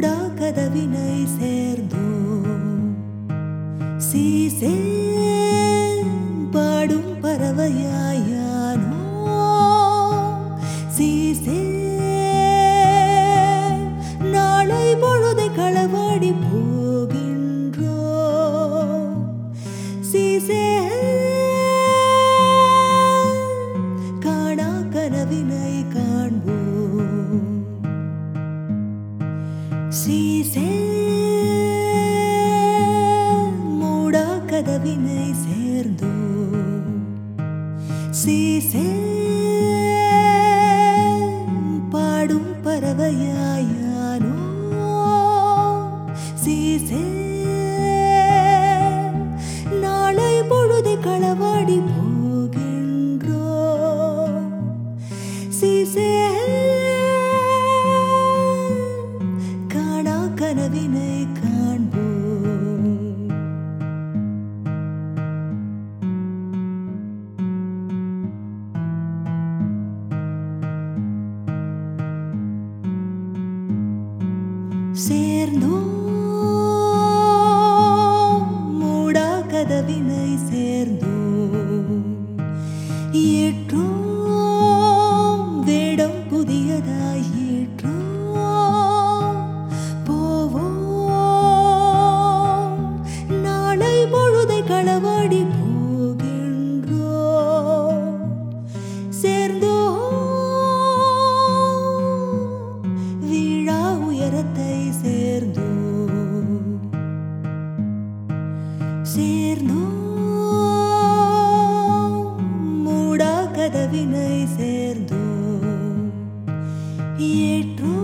மூடா கதவினை சேர்ந்தோ சீசே பாடும் பறவையாயானோ சீசே நாளை பொழுதை களவாடி போகின்றோ சீசே காணா கனவினை காண்போம் சீசே மூடா கதவினை சேர்ந்தோ சீசே பாடும் பறவையாயானோ சீசே நாளை பொழுதை களவாடி போகின்றோ சீசே காணா கனவினை காண்போம் சேர்ந்தோ மூடா கதவினை சேர்ந்தோ ஏற்றோ வேடம் புதியதாய் ஏற்றோ போவோ நாளை பொழுதை களவாடி போகின்றோ சேர்ந்தோ வீழா உயரத்தை சேர்ந்தோ சேர்ந்தோ மூடா கதவினை சேர்ந்தோ ஏற்றோ